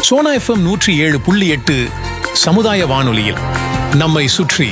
Sona FM நூற்றி ஏழு புள்ளி எட்டு சமுதாய வானொலியில் நம்மை சுற்றி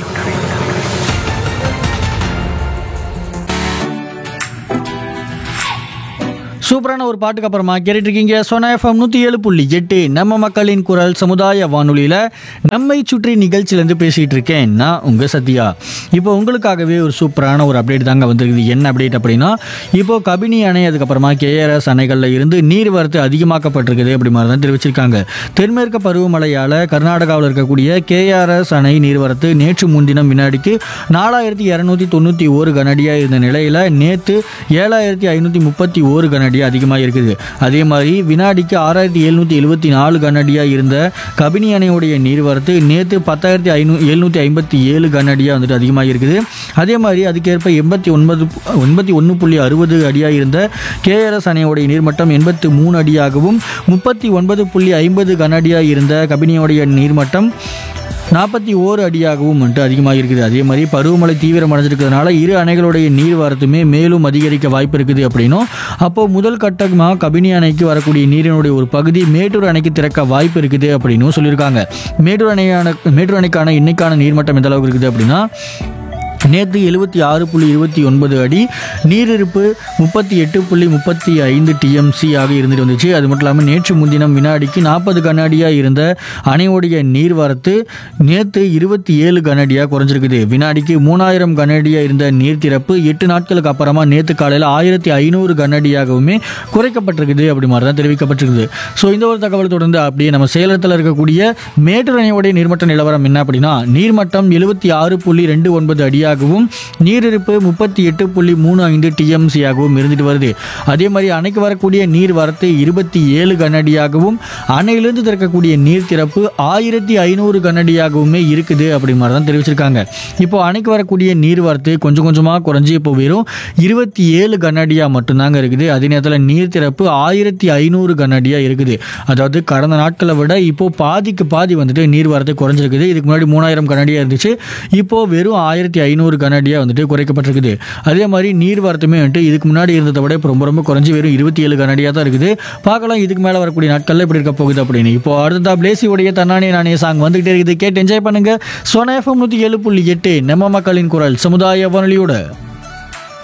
சூப்பரான ஒரு பாட்டுக்கு அப்புறமா கேட்டுட்டு இருக்கீங்க சோனா எஃப்எம் நூற்றி ஏழு புள்ளி எட்டு நம்ம மக்களின் குரல் சமுதாய வானொலியில் நம்மை சுற்றி நிகழ்ச்சியிலேருந்து பேசிகிட்டு இருக்கேன் நான் உங்கள் சத்யா இப்போ உங்களுக்காகவே ஒரு சூப்பரான ஒரு அப்டேட் தாங்க வந்திருக்குது என்ன அப்டேட் அப்படின்னா இப்போ கபினி அணை அதுக்கப்புறமா கேஆர்எஸ் அணைகளில் இருந்து நீர்வரத்து அதிகமாக்கப்பட்டிருக்குது அப்படி மாதிரி தான் தெரிவிச்சிருக்காங்க தென்மேற்கு பருவமழையால் கர்நாடகாவில் இருக்கக்கூடிய கேஆர்எஸ் அணை நீர்வரத்து நேற்று முன்தினம் வினாடிக்கு நாலாயிரத்தி இரநூத்தி தொண்ணூற்றி ஒரு கனடியாக இருந்த நிலையில் நேற்று ஏழாயிரத்தி ஐநூற்றி முப்பத்தி ஒரு கனடியாக அதிகமாக இருக்குது அதே மாதிரி வினாடிக்கு ஆறாயிரத்தி எழுநூற்றி எழுபத்தி நாலு கனடியாக இருந்த கபினி அணையுடைய நீர்வரத்து நேற்று பத்தாயிரத்தி ஐநூ எழுநூற்றி ஐம்பத்தி ஏழு கனடியாக வந்துட்டு அதிகமாக இருக்குது அதே மாதிரி அதுக்கேற்ப எண்பத்தி ஒன்பது எண்பத்தி ஒன்று புள்ளி அறுபது அடியாக இருந்த கேஆர்எஸ் அணையோடைய நீர்மட்டம் எண்பத்து மூணு அடியாகவும் முப்பத்தி ஒன்பது புள்ளி ஐம்பது கனடியாக இருந்த கபினியோடைய நீர்மட்டம் நாற்பத்தி ஓரு அடியாகவும் வந்துட்டு அதிகமாக இருக்குது அதே மாதிரி பருவமழை தீவிரம் அடைஞ்சிருக்கிறதுனால இரு அணைகளுடைய நீர் வரத்துமே மேலும் அதிகரிக்க வாய்ப்பு இருக்குது அப்படின்னும் அப்போ முதல் கட்டமாக கபினி அணைக்கு வரக்கூடிய நீரினுடைய ஒரு பகுதி மேட்டூர் அணைக்கு திறக்க வாய்ப்பு இருக்குது அப்படின்னும் சொல்லியிருக்காங்க மேட்டூர் அணையான மேட்டூர் அணைக்கான இன்னைக்கான நீர்மட்டம் எந்த அளவுக்கு இருக்குது அப்படின்னா நேற்று எழுபத்தி ஆறு புள்ளி இருபத்தி ஒன்பது அடி நீரிருப்பு முப்பத்தி எட்டு புள்ளி முப்பத்தி ஐந்து டிஎம்சி ஆக இருந்துட்டு வந்துச்சு அது மட்டும் இல்லாமல் நேற்று முன்தினம் வினாடிக்கு நாற்பது கனஅடியாக இருந்த அணையோடைய நீர்வரத்து நேற்று இருபத்தி ஏழு கனஅடியாக குறைஞ்சிருக்குது வினாடிக்கு மூணாயிரம் கனஅடியாக இருந்த நீர் திறப்பு எட்டு நாட்களுக்கு அப்புறமா நேற்று காலையில் ஆயிரத்தி ஐநூறு கனஅடியாகவுமே குறைக்கப்பட்டிருக்குது அப்படி மாதிரி தான் தெரிவிக்கப்பட்டிருக்குது ஸோ இந்த ஒரு தகவல் தொடர்ந்து அப்படியே நம்ம சேலத்தில் இருக்கக்கூடிய மேட்டூர் அணையோடைய நீர்மட்ட நிலவரம் என்ன அப்படின்னா நீர்மட்டம் எழுபத்தி ஆறு புள்ளி ரெண்டு ஒன்பது அடியாகவும் நீரிருப்பு முப்பத்தி எட்டு புள்ளி மூணு ஐந்து டிஎம்சியாகவும் இருந்துட்டு வருது அதே மாதிரி அணைக்கு வரக்கூடிய நீர் வரத்து இருபத்தி ஏழு கனஅடியாகவும் அணையிலிருந்து திறக்கக்கூடிய நீர் திறப்பு ஆயிரத்தி ஐநூறு கனஅடியாகவுமே இருக்குது அப்படி மாதிரி தான் தெரிவிச்சிருக்காங்க இப்போ அணைக்கு வரக்கூடிய நீர் வரத்து கொஞ்சம் கொஞ்சமாக குறைஞ்சி இப்போ வெறும் இருபத்தி ஏழு கனஅடியாக மட்டும்தாங்க இருக்குது அதே நேரத்தில் நீர் திறப்பு ஆயிரத்தி ஐநூறு கனஅடியாக இருக்குது அதாவது கடந்த நாட்களை விட இப்போ பாதிக்கு பாதி வந்துட்டு நீர் வரத்து குறைஞ்சிருக்குது இதுக்கு முன்னாடி மூணாயிரம் கனடியாக இருந்துச்சு இப்போ வெறும் ஆயிரத்தி ஐநூறு கனடியாக வந்துட்டு குறைக்கப்பட்டிருக்குது அதே மாதிரி நீர் வரத்துமே வந்துட்டு இதுக்கு முன்னாடி இருந்ததை விட இப்போ ரொம்ப ரொம்ப குறைஞ்சி வெறும் இருபத்தி ஏழு கனடியாக தான் இருக்குது பார்க்கலாம் இதுக்கு மேலே வரக்கூடிய நாட்களில் இப்படி இருக்க போகுது அப்படின்னு இப்போ அடுத்ததா பிளேசியோடைய தன்னானே நானே சாங் வந்துகிட்டே இருக்குது கேட்டு என்ஜாய் பண்ணுங்க சோனா எஃப்எம் நூற்றி ஏழு புள்ளி எட்டு நம்ம மக்களின் குரல் சமுதாய வானொலியோட